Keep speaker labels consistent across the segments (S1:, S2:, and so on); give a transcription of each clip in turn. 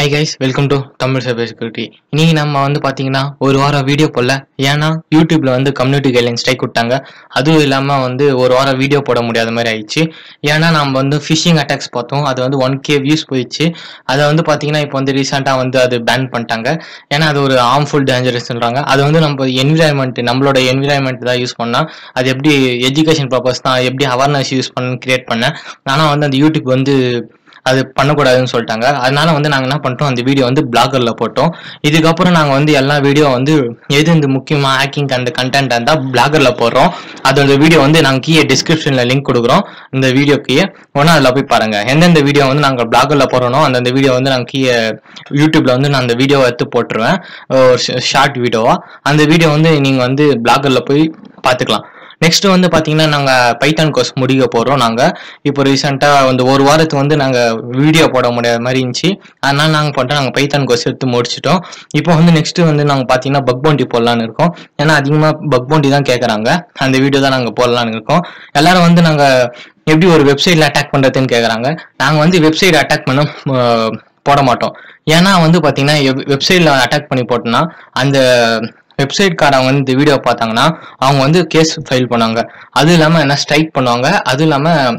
S1: high guys welcome to Tamil cyber security இன்னைக்கு நம்ம வந்து பார்த்தீங்கன்னா ஒரு வாரம் வீடியோ போடல ஏன்னா யூடியூப்ல வந்து கம்யூனிட்டி கைட்லைன் ஸ்ட்ரைக் விட்டாங்க அதுவும் இல்லாமல் வந்து ஒரு வாரம் வீடியோ போட முடியாத மாதிரி ஆயிடுச்சு ஏன்னா நம்ம வந்து ஃபிஷிங் அட்டாக்ஸ் பார்த்தோம் அது வந்து ஒன் கே வியூஸ் போயிடுச்சு அதை வந்து பார்த்தீங்கன்னா இப்போ வந்து ரீசெண்டாக வந்து அது பேன் பண்ணிட்டாங்க ஏன்னா அது ஒரு ஹார்ம்ஃபுல் டேஞ்சரஸ்ன்றாங்க அது வந்து நம்ம என்விரான்மெண்ட் நம்மளோட என்விரான்மெண்ட் தான் யூஸ் பண்ணால் அது எப்படி எஜுகேஷன் பர்பஸ் தான் எப்படி அவேர்னஸ் யூஸ் பண்ண கிரியேட் பண்ணேன் ஆனால் வந்து அந்த யூடியூப் வந்து அது பண்ணக்கூடாதுன்னு சொல்லிட்டாங்க அதனால வந்து நாங்கள் என்ன பண்ணிட்டோம் அந்த வீடியோ வந்து பிளாகர்ல போட்டோம் இதுக்கப்புறம் நாங்கள் வந்து எல்லா வீடியோ வந்து எது இந்த முக்கியமாக ஹேக்கிங் அந்த கண்டென்ட் இருந்தால் பிளாகர்ல போடுறோம் அது அந்த வீடியோ வந்து நாங்கள் கீழே டிஸ்கிரிப்ஷனில் லிங்க் கொடுக்குறோம் இந்த வீடியோ கீழே ஒன்றா அதில் போய் பாருங்க எந்தெந்த வீடியோ வந்து நாங்கள் பிளாகர்ல போடுறோனோ அந்தந்த வீடியோ வந்து நாங்கள் கீழே யூடியூப்ல வந்து நான் அந்த வீடியோவை எடுத்து போட்டுருவேன் ஒரு ஷார்ட் வீடியோவா அந்த வீடியோ வந்து நீங்கள் வந்து பிளாகர்ல போய் பார்த்துக்கலாம் நெக்ஸ்ட் வந்து பாத்தீங்கன்னா நாங்க பைத்தான் கோர்ஸ் முடிக்க போறோம் நாங்க இப்போ ரீசெண்டா வந்து ஒரு வாரத்துக்கு வந்து நாங்க வீடியோ போட முடியாத மாதிரி இருந்துச்சு அதனால நாங்க பண்ணிட்டு நாங்க பைத்தான் கோர்ஸ் எடுத்து முடிச்சிட்டோம் இப்போ வந்து நெக்ஸ்ட் வந்து நாங்க பாத்தீங்கன்னா பக் பவுண்டி போடலான்னு இருக்கோம் ஏன்னா அதிகமா பக் பவுண்டி தான் கேக்குறாங்க அந்த வீடியோ தான் நாங்க போடலான்னு இருக்கோம் எல்லாரும் வந்து நாங்க எப்படி ஒரு வெப்சைட்ல அட்டாக் பண்றதுன்னு கேக்குறாங்க நாங்க வந்து வெப்சைட் அட்டாக் பண்ண அஹ், போட மாட்டோம் ஏன்னா வந்து பாத்தீங்கன்னா வெப்சைட்ல அட்டாக் பண்ணி போட்டோம்னா அந்த வெப்சைட்காரங்க வந்து இந்த வீடியோ பார்த்தாங்கன்னா அவங்க வந்து கேஸ் ஃபைல் பண்ணுவாங்க அதுவும் இல்லாமல் என்ன ஸ்ட்ரைக் பண்ணுவாங்க அதுவும் இல்லாமல்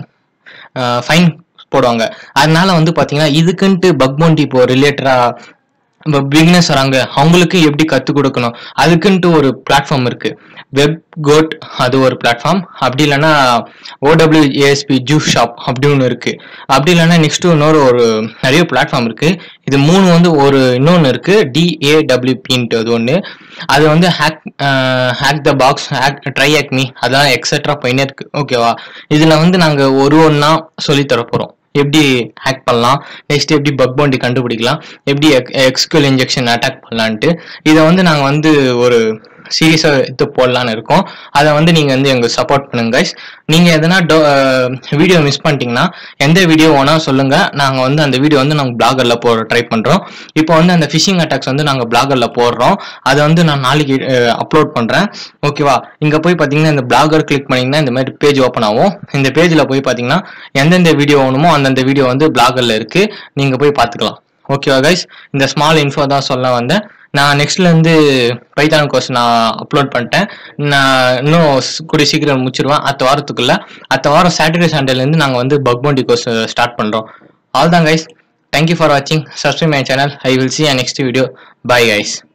S1: ஃபைன் போடுவாங்க அதனால வந்து பார்த்தீங்கன்னா இதுக்குன்ட்டு பக் பவுண்டி இப்போ ரிலேட்டடாக இப்போ பிகினர்ஸ் வராங்க அவங்களுக்கு எப்படி கற்றுக் கொடுக்கணும் அதுக்குன்ட்டு ஒரு பிளாட்ஃபார்ம் இருக்கு வெப் கோட் அது ஒரு பிளாட்ஃபார்ம் அப்படி இல்லைன்னா ஓடபிள்யூ ஏஎஸ்பி ஜூஸ் ஷாப் அப்படி ஒன்று இருக்கு அப்படி இல்லைன்னா நெக்ஸ்ட் இன்னொரு ஒரு நிறைய பிளாட்ஃபார்ம் இருக்கு இது மூணு வந்து ஒரு இன்னொன்று இருக்கு டிஏடபிள்யூபின்ட்டு அது ஒன்று அது வந்து hack hack the box hack try hack me அதெல்லாம் எக்ஸெட்ரா போயினே இருக்கு ஓகேவா இதில் வந்து நாங்கள் ஒரு ஒன்றா சொல்லித்தர போகிறோம் எப்படி ஹேக் பண்ணலாம் நெக்ஸ்ட் எப்படி பக் பவுண்டி கண்டுபிடிக்கலாம் எப்படி எக்ஸ்கியூல் இன்ஜெக்ஷன் அட்டாக் பண்ணலான்ட்டு இதை வந்து நாங்கள் வந்து ஒரு சீரியஸாக எடுத்து போடலான்னு இருக்கோம் அதை வந்து நீங்கள் வந்து எங்களுக்கு சப்போர்ட் பண்ணுங்க guys நீங்கள் எதனா வீடியோ மிஸ் பண்ணிட்டீங்கன்னா எந்த வீடியோ வேணா சொல்லுங்க நாங்கள் வந்து அந்த வீடியோ வந்து நாங்கள் பிளாகரில் போட ட்ரை பண்ணுறோம் இப்போ வந்து அந்த ஃபிஷிங் அட்டாக்ஸ் வந்து நாங்கள் பிளாகரில் போடுறோம் அதை வந்து நான் நாளைக்கு அப்லோட் பண்ணுறேன் ஓகேவா இங்கே போய் பார்த்தீங்கன்னா இந்த பிளாகர் கிளிக் பண்ணிங்கன்னா இந்த மாதிரி பேஜ் ஓப்பன் ஆகும் இந்த பேஜில் போய் பார்த்தீங்கன்னா எந்தெந்த வீடியோ வேணுமோ அந்தந்த வீடியோ வந்து பிளாகரில் இருக்குது நீங்கள் போய் பார்த்துக்கலாம் ஓகேவா கைஸ் இந்த ஸ்மால் இன்ஃபோ தான் சொல்ல வந்தேன் நான் நெக்ஸ்ட்ல இருந்து பைத்தான் கோர்ஸ் நான் அப்லோட் பண்ணிட்டேன் நான் இன்னும் ஸ்- கூடிய சீக்கிரம் முடிச்சிருவேன் அடுத்த வாரத்துக்குள்ள அடுத்த வாரம் சாட்டர்டே சண்டேலேருந்து நாங்கள் வந்து பக் பவுண்டி கோர்ஸ் ஸ்டார்ட் பண்ணுறோம் ஆல் தான் கைஸ் தேங்க்யூ ஃபார் வாட்சிங் subscribe my channel I will see next video bye guys